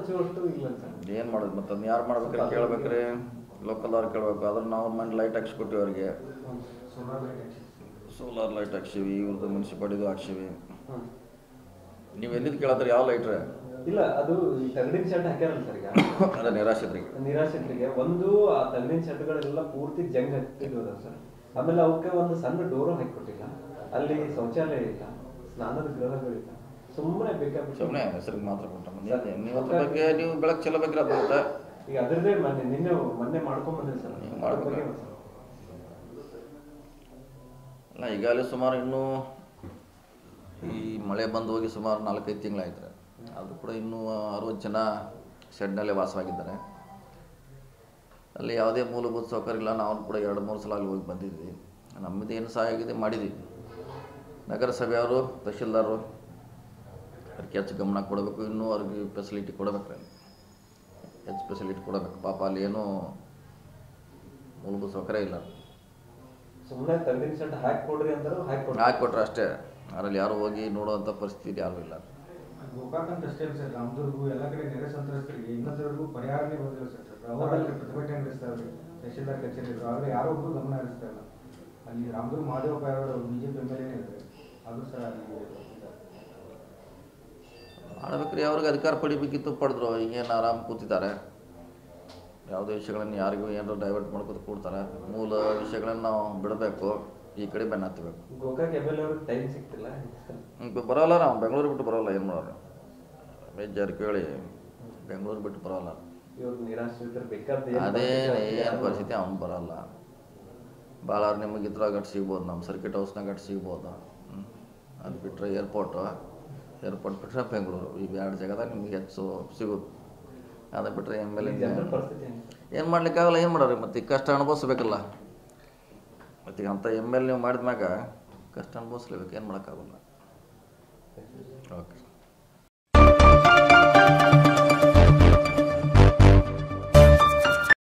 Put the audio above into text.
ಹಚ್ಚುವಷ್ಟು ಇಲ್ಲ ಸರ್ ಏನು ಮಾಡೋದು ಮತ್ತು ಅದನ್ನ ಯಾರು ಮಾಡ್ಬೇಕ್ರಿ ಕೇಳ್ಬೇಕ್ರಿ ಲೋಕಲ್ದವ್ರು ಕೇಳಬೇಕು ಅದ್ರ ನಾವು ಮನೆ ಲೈಟ್ ಹಾಕ್ಸ್ಕೊಟ್ಟಿವಿ ಅವ್ರಿಗೆ ಸೋಲಾರ್ ಲೈಟ್ ಸೋಲಾರ್ ಲೈಟ್ ಹಾಕ್ಸಿವಿ ಇವ್ರದ್ದು ಮುನ್ಸಿಪಾಲಿಟಿದು ಹಾಕ್ಸಿವಿ ಹ್ಮ್. ನೀವು ಎಲ್ಲಿದ್ದು ಕೇಳತ್ತೀರಿ ಯಾವ ಲೈಟ್ ರೀ ಇಲ್ಲ ಅದು ಈ ತಗಡಿನ ಶೆಡ್ ಹಾಕ್ಯಾರಲ್ಲ ಸರ್ ಈಗ ಅದೇ ನಿರಾಶ್ರಿತರಿಗೆ ನಿರಾಶ್ರಿತರಿಗೆ ಒಂದು ಆ ತಗಡಿನ ಶೆಡ್ಗಳೆಲ್ಲ ಪೂರ್ತಿ ಜಂಗ್ ಹತ್ತಿದ್ವು ಸರ್ ಆಮೇಲೆ ಅವಕ್ಕೆ ಒಂದು ಸಣ್ಣ ಡೋರು ಹಾಕಿಕೊಟ್ಟಿಲ್ಲ ಅಲ್ಲಿ ಶೌಚಾಲಯ ಇಲ್ಲ ಸ್ನಾನದ ಗೃಹಗಳಿಲ್ಲ ಸುಮ್ಮನೆ ಬೇಕಾಬಿಟ್ಟು ಸುಮ್ಮನೆ ಹೆಸರಿಗೆ ಮಾತ್ರ ಕೊಟ್ಟ ನೀವು ಅದ್ರ ಬಗ್ಗೆ ನೀವು ಬೆಳಕು ಚೆಲ್ಲಬೇಕ್ರಿ ಅದ್ರ ಮತ್ತೆ ಈಗ ಅದ್ರದ್ದೇ ಮೊನ್ನೆ ನಿನ್ನೆ ಮೊನ್ನೆ ಮಾಡ್ಕೊಂಡ್ ಬಂದಿವಿ ಸರ್ ನೀವು ಅದ್ರ ಮಾಡ್ಬೇಕು. ಬಗ್ಗೆ ಒಂದು- ಅಲ್ಲ ಈಗಾಗಲೇ ಸುಮಾರು ಇನ್ನೂ ಈ ಮಳೆ ಬಂದು ಹೋಗಿ ಸುಮಾರು ನಾಲ್ಕೈದು ತಿಂಗಳಾಯ್ತು ಅದು ಕೂಡ ಇನ್ನೂ ಅರವತ್ತು ಜನ ಶೆಡ್ನಲ್ಲೇ ವಾಸವಾಗಿದ್ದಾರೆ ಅಲ್ಲಿ ಯಾವುದೇ ಮೂಲಭೂತ ಸೌಕರ್ಯ ಇಲ್ಲ ನಾವು ಕೂಡ ಎರಡು ಮೂರು ಸಲ ಅಲ್ಲಿ ಹೋಗಿ ಬಂದಿದ್ವಿ ನಮ್ಮದು ಏನು ಸಹಾಯ ಆಗಿದೆ ಮಾಡಿದ್ವಿ ನಗರಸಭೆಯವರು ತಹಶೀಲ್ದಾರರು ಅದಕ್ಕೆ ಹೆಚ್ಚು ಗಮನ ಕೊಡಬೇಕು ಇನ್ನೂ ಅವ್ರಿಗೆ ಫೆಸಿಲಿಟಿ ಕೊಡಬೇಕು ಅಲ್ಲಿ ಹೆಚ್ಚು ಫೆಸಿಲಿಟಿ ಕೊಡಬೇಕು ಪಾಪ ಅಲ್ಲಿ ಏನೂ ಮೂಲಭೂತ ಸೌಕರ್ಯ ಇಲ್ಲ ಸುಮ್ಮನೆ ತಗಡಿನ ಶೆಡ್ ಹಾಕಿ ಕೊಡ್ರಿ ಅಂದರು ಹಾಕಿ ಕೊಡ್ರಿ ಹಾಕ್ಕೊಟ್ರೆ ಅಷ್ಟೇ ಅದರಲ್ಲಿ ಯಾರು ಹೋಗಿ ನೋಡುವಂಥ ಪರಿಸ್ಥಿತಿ ಯಾರೂ ಇಲ್ಲ ಗೋಕಾಕ್ ಅಂತ ಅಷ್ಟೇ ಅಲ್ಲ ಸರ್ ರಾಮದುರ್ಗು ಎಲ್ಲ ಕಡೆ ನೆರೆ ಸಂತ್ರಸ್ತರಿಗೆ ಇನ್ನೊಂದವರೆಗೂ ಪರಿಹಾರನೇ ಬಂದಿಲ್ಲ ಸರ್ ರಾಮದಲ್ಲಿ ಪ್ರತಿಭಟನೆ ನಡೆಸ್ತಾರೆ ತಹಶೀಲ್ದಾರ್ ಕಚೇರಿ ಇದ್ರು ಆದರೆ ಯಾರೋ ಒಬ್ರು ಗಮನ ಹರಿಸ್ತಾ ಇಲ್ಲ ಅಲ್ಲಿ ರಾಮದುರ್ಗ ಮಹಾದೇವಪ್ಪ ಅವರು B J P M L ಎನೇ ಇದ್ದಾರೆ ಅದು ಸರ್ ಅಲ್ಲಿ ಮಾಡ್ಬೇಕ್ರಿ ಅವ್ರಿಗೆ ಅಧಿಕಾರ ಪಡಿಬೇಕಿತ್ತು ಪಡೆದ್ರು ಈಗೇನು ಆರಾಮ್ ಕೂತಿದ್ದಾರೆ ಯಾವುದೇ ವಿಷಯಗಳನ್ನು ಯಾರಿಗೂ ಏನಾರು ಡೈವರ್ಟ್ ಮಾಡ್ಕೊತ ಕೂಡ್ತಾರೆ ಮೂಲ ವಿಷಯಗಳನ್ನು ನಾವು ಬಿಡಬೇಕು ಈ ಕಡೆ ಬೆನ್ನು ಹತ್ತಬೇಕು ಗೋಕಾಕ್ ಎಮ್ ಎಲ್ ಅವ್ರಿಗೆ ಟೈಮ್ ಸಿಗ್ತಿಲ್ಲ ಹ್ಮ್, ಬರೋಲ್ಲ ನಾವು ಬೆಂಗಳೂರು ಬಿಟ್ಟು ಬರೋಲ್ಲ ಏನು ಮಾಡೋರು ರಮೇಶ್ ಜಾರಕಿಹೊಳಿ ಬೆಂಗಳೂರು ಬಿಟ್ಟು ಬರೋಲ್ಲ ಇವ್ರು ನಿರಾಶ್ರಿತರು ಬೇಕಾದ ಅದೇ ಏನು ಪರಿಸ್ಥಿತಿ ಅವ್ನು ಬರೋಲ್ಲ ಭಾಳ ನಿಮಗೆ ಇದ್ರಾಗ ಅಟ್ ಸಿಗ್ಬೋದು ನಮ್ಮ ಸರ್ಕಿಟ್ ಹೌಸ್ನಾಗ ಅಟ್ ಸಿಗ್ಬೋದು ಹ್ಮ್. ಅದು ಬಿಟ್ಟರೆ ಏರ್ಪೋರ್ಟು ಏರ್ಪೋರ್ಟ್ ಬಿಟ್ಟರೆ ಬೆಂಗಳೂರು ಈ ಎರಡು ಜಾಗದಾಗ ನಿಮ್ಗೆ ಹೆಚ್ಚು ಸಿಗೋದು ಅದು ಬಿಟ್ಟರೆ ಎಮ್ ಎಲ್ ಜನರ ಪರಿಸ್ಥಿತಿ ಹೆಂಗೆ ಸರ್? ಏನು ಮಾಡ್ಲಿಕ್ಕಾಗಲ್ಲ ಏನು ಮಾಡೋರಿ ಮತ್ತು ಈ ಕಷ್ಟ ಅನುಭವಿಸ್ಬೇಕಲ್ಲ ಮತ್ತು ಈಗ ಅಂಥ ಎಮ್ ಎಲ್ ನೀವು ಮಾಡಿದ್ಮ್ಯಾಗ ಕಷ್ಟ ಅನುಭವಿಸ್ಲೇಬೇಕು ಏನು ಮಾಡೋಕ್ಕಾಗಲ್ಲ ಓಕೆ